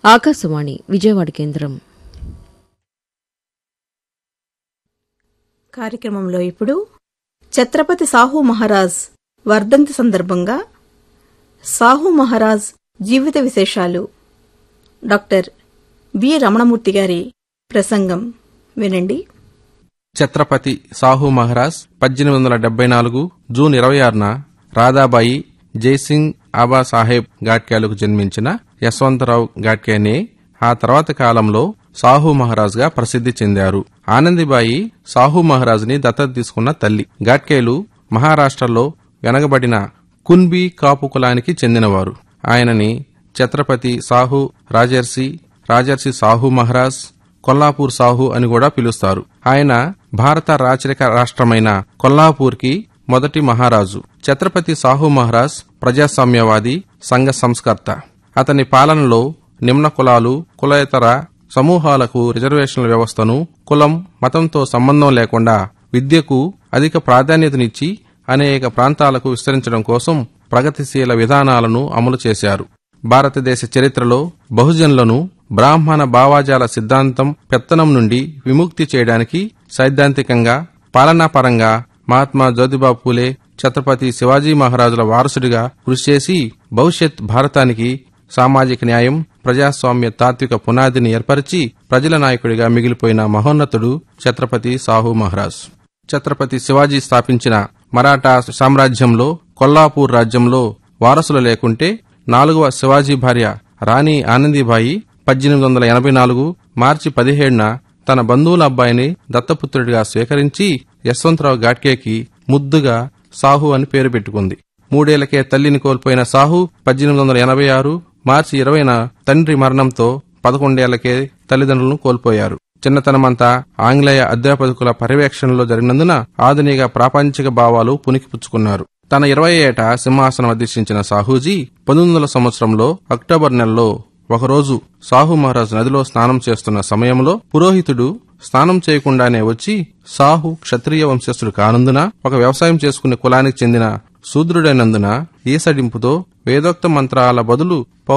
ఆకాశవాణి విజయవాడ కేంద్రం కార్యక్రమంలో ఇప్పుడు ఛత్రపతి సాహు మహారాజ్ వర్ధంతి సందర్భంగా సాహు మహారాజ్ జీవిత విశేషాలు డాక్టర్ బి రమణమూర్తి గారి ప్రసంగం వినండి ఛత్రపతి సాహు మహారాజ్ పద్దెనిమిది వందల డెబ్బై నాలుగు జూన్ ఇరవై ఆరున రాధాబాయి జైసింగ్ ఆబా సాహెబ్ ఘాట్కేలకు జన్మించిన యశ్వంతరావు ఘాట్కేనే ఆ తర్వాత కాలంలో సాహు మహారాజ్ గా ప్రసిద్ధి చెందారు ఆనందిబాయి సాహు మహారాజ్ ని దత్తత తీసుకున్న తల్లి ఘాట్కేలు మహారాష్ట్రలో వెనకబడిన కున్బీ కాపు కులానికి చెందినవారు ఆయనని ఛత్రపతి సాహు రాజర్షి రాజర్షి సాహు మహారాజ్ కొల్లాపూర్ సాహు అని కూడా పిలుస్తారు ఆయన భారత రాచరిక రాష్ట్రమైన కొల్లాపూర్కి మొదటి మహారాజు ఛత్రపతి సాహు మహారాజ్ ప్రజాస్వామ్యవాది సంఘ సంస్కర్త అతని పాలనలో నిమ్న కులాలు కులేతర సమూహాలకు రిజర్వేషన్ల వ్యవస్థను కులం మతంతో సంబంధం లేకుండా విద్యకు అధిక ప్రాధాన్యతనిచ్చి అనేక ప్రాంతాలకు విస్తరించడం కోసం ప్రగతిశీల విధానాలను అమలు చేశారు భారతదేశ చరిత్రలో బహుజనులను బ్రాహ్మణ భావాజాల సిద్ధాంతం పెత్తనం నుండి విముక్తి చేయడానికి సైద్ధాంతికంగా పాలనాపరంగా మహాత్మా జ్యోతిబా పూలే ఛత్రపతి శివాజీ మహారాజుల వారసుడిగా కృషి చేసి భవిష్యత్ భారతానికి సామాజిక న్యాయం ప్రజాస్వామ్య తాత్విక పునాదిని ఏర్పరిచి ప్రజల నాయకుడిగా మిగిలిపోయిన మహోన్నతుడు ఛత్రపతి సాహు మహారాజ్ ఛత్రపతి శివాజీ స్థాపించిన మరాఠా సామ్రాజ్యంలో కొల్లాపూర్ రాజ్యంలో వారసులు లేకుంటే నాలుగవ శివాజీ భార్య రాణి ఆనందీబాయి పద్దెనిమిది వందల ఎనభై నాలుగు మార్చి పదిహేడున తన బంధువుల అబ్బాయిని దత్తపుత్రుడిగా స్వీకరించి యశ్వంతరావు ఘాట్కేకి ముద్దుగా సాహు అని పేరు పెట్టుకుంది మూడేళ్లకే తల్లిని కోల్పోయిన సాహు పద్దెనిమిది వందల ఎనభై ఆరు మార్చి ఇరవైన తండ్రి మరణంతో పదకొండేళ్లకే తల్లిదండ్రులను కోల్పోయారు చిన్నతనమంతా ఆంగ్లేయ అధ్యాపకుల పర్యవేక్షణలో జరిగినందున ఆధునిక ప్రాపంచిక భావాలు పునికిపుచ్చుకున్నారు తన ఇరవై ఏట సింహాసనం అధిష్ఠించిన సాహూజీ పంతొమ్మిది వందల సంవత్సరంలో అక్టోబర్ నెలలో ఒకరోజు సాహు మహారాజ్ నదిలో స్నానం చేస్తున్న సమయంలో పురోహితుడు స్నానం చేయకుండానే వచ్చి సాహు క్షత్రియ వంశస్థుడు కానందున ఒక వ్యవసాయం చేసుకునే కులానికి చెందిన శూద్రుడైనందున ఈసడింపుతో వేదోక్త మంత్రాల బదులు